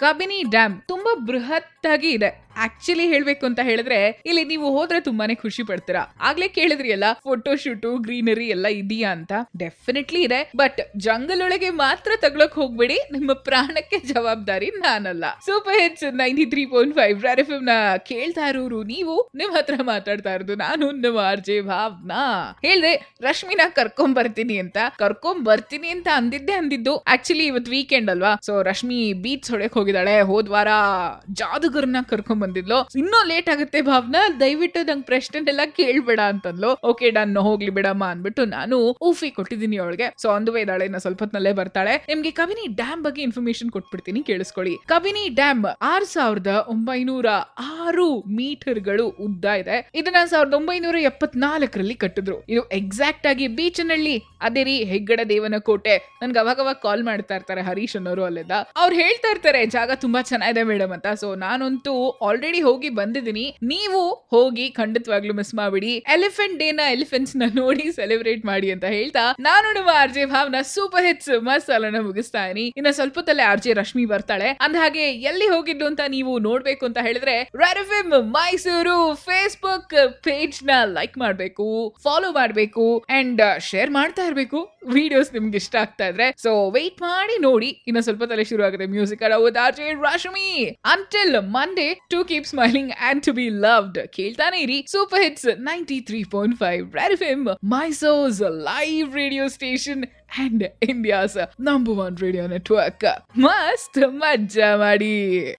Kabini dam ತುಂಬಾ ಬೃಹತ್ ಆಗಿ ಇದೆ ಆಕ್ಚುಲಿ ಹೇಳ್ಬೇಕು ಅಂತ ಹೇಳಿದ್ರೆ ಇಲ್ಲಿ ನೀವು ಹೋದ್ರೆ ತುಂಬಾನೇ ಖುಷಿ ಪಡ್ತೀರಾ ಆಗ್ಲೇ ಕೇಳಿದ್ರಿ ಅಲ್ಲ ಫೋಟೋ ಶೂಟು ಗ್ರೀನರಿ ಎಲ್ಲ ಇದೆಯಾ ಅಂತ ಡೆಫಿನೆಟ್ಲಿ ಇದೆ ಬಟ್ ಜಂಗಲ್ ಒಳಗೆ ಮಾತ್ರ ತಗೊಳಕ್ ಹೋಗ್ಬೇಡಿ ನಿಮ್ಮ ಪ್ರಾಣಕ್ಕೆ ಜವಾಬ್ದಾರಿ ನಾನಲ್ಲ super hits ninety three point five F ನ ಕೇಳ್ತಾ ಇರೋರು ನೀವು ನಿಮ್ ಹತ್ರ ಮಾತಾಡ್ತಾ ಇರೋದು ನಾನು ನಿಮ್ಮ ಆರ್ ಜೆ ಭಾವ್ನಾ ಹೇಳ್ದೆ ರಶ್ಮಿನ ಕರ್ಕೊಂಡ್ ಬರ್ತೀನಿ ಅಂತ ಕರ್ಕೊಂಡ್ ಬರ್ತೀನಿ ಅಂತ ಅಂದಿದ್ದೆ ಅಂದಿದ್ದು ಆಕ್ಚುಲಿ ಇವತ್ತು ವೀಕೆಂಡ್ ಅಲ್ವಾ ಸೊ ರಶ್ಮಿ ಬೀಚ್ ಹೊಡೆಕ್ ಹೋಗಿದ್ದಾಳೆ ಹೋದ್ ವಾರ ಜಾದುಗರ್ನ ಕರ್ಕೊಂಡ್ ಬಂದಿದ್ಲು ಇನ್ನೂ ಲೇಟ್ ಆಗುತ್ತೆ ಭಾವ್ನಾ ದಯವಿಟ್ಟು ನಂಗೆ ಪ್ರಶ್ನೆನೆಲ್ಲ ಕೇಳ್ಬೇಡ ಅಂತಂದ್ಲು ಓಕೆ ಡನ್ ಹೋಗ್ಲಿ ಬಿಡಮ್ಮ ಅನ್ಬಿಟ್ಟು ನಾನು ಊಫಿ ಕೊಟ್ಟಿದ್ದೀನಿ ಅವಳಿಗೆ ಸೊ ಅಂದು ಇದ್ದಾಳೆ ಇನ್ನ ಸ್ವಲ್ಪ ಹೊತ್ನಲ್ಲೇ ಬರ್ತಾಳೆ ನಿಮ್ಗೆ ಕಬಿನಿ ಡ್ಯಾಮ್ ಬಗ್ಗೆ ಇನ್ಫಾರ್ಮೇಶನ್ ಕೊಟ್ಬಿಡ್ತೀನಿ ಕೇಳಿಸ್ಕೊಳ್ಳಿ ಕಬಿನಿ ಡ್ಯಾಮ್ ಆರ್ ಸಾವಿರದ ಒಂಬೈನೂರ ಆರು ಮೀಟರ್ಗಳು ಉದ್ದ ಇದೆ ಇದನ್ನ ಸಾವಿರದ ಒಂಬೈನೂರ ಎಪ್ಪತ್ನಾಲ್ಕರಲ್ಲಿ ಕಟ್ಟಿದ್ರು ಇದು ಎಕ್ಸಾಕ್ಟ್ ಆಗಿ ಬೀಚನಹಳ್ಳಿ ಅದೇ ರೀ ಹೆಗ್ಗಡ ದೇವನ ಕೋಟೆ ನನ್ಗೆ ಅವಾಗ ಅವಾಗ ಕಾಲ್ ಮಾಡ್ತಾ ಇರ್ತಾರೆ ಹರೀಶ್ ಅನ್ನೋರು ಅಲ್ಲಿದ್ದ ಅವ್ರು ಹೇಳ್ತಾ ಇರ್ತಾರೆ ಜಾಗ ತುಂಬಾ ಚೆನ್ನಾಗಿದೆ ಮೇಡಮ್ ಅಂತ ಸೊ ನಾನಂತೂ ಆಲ್ರೆಡಿ ಹೋಗಿ ಬಂದಿದ್ದೀನಿ ನೀವು ಹೋಗಿ ಖಂಡಿತವಾಗ್ಲೂ ಮಿಸ್ ಮಾಡ್ಬಿಡಿ ಎಲಿಫೆಂಟ್ ಡೇನ ಎಲಿಫೆಂಟ್ಸ್ ನ ನೋಡಿ ಸೆಲೆಬ್ರೇಟ್ ಮಾಡಿ ಅಂತ ಹೇಳ್ತಾ ನಾನು ನಮ್ಮ R J Bhavana super hits ಮಸಾಲನ ಮುಗಿಸ್ತಾ ಇದೀನಿ ಇನ್ನ ಸ್ವಲ್ಪ ಹೊತ್ತಲ್ಲೇ ಆರ್ ಜೆ ರಶ್ಮಿ ಬರ್ತಾಳೆ ಅಂದ ಹಾಗೆ ಎಲ್ಲಿ ಹೋಗಿದ್ದು ಅಂತ ನೀವು ನೋಡ್ಬೇಕು ಅಂತ ಹೇಳಿದ್ರೆ ರೆಡ್ ಮೈಸೂರು ಫೇಸ್ಬುಕ್ ಪೇಜ್ ನ ಲೈಕ್ ಮಾಡ್ಬೇಕು ಫಾಲೋ ಮಾಡ್ಬೇಕು ಅಂಡ್ ಶೇರ್ ಮಾಡ್ತಾ ಇರ್ಬೇಕು ವಿಡಿಯೋಸ್ ನಿಮ್ಗೆ ಇಷ್ಟ ಆಗ್ತಾ ಇದ್ರೆ ಸೊ ವೆಯ್ಟ್ ಮಾಡಿ ನೋಡಿ ಇನ್ನ ಸ್ವಲ್ಪ ತಲೆ ಶುರು ಆಗುತ್ತೆ music R J Rashmi until Monday to keep smiling and to be loved ಕೇಳ್ತಾನೆ ಇರಿ super hits ninety three point five red F M Mysore's live radio station and India's number one radio network ಮಸ್ತ್ ಮಜ್ಜಾ ಮಾಡಿ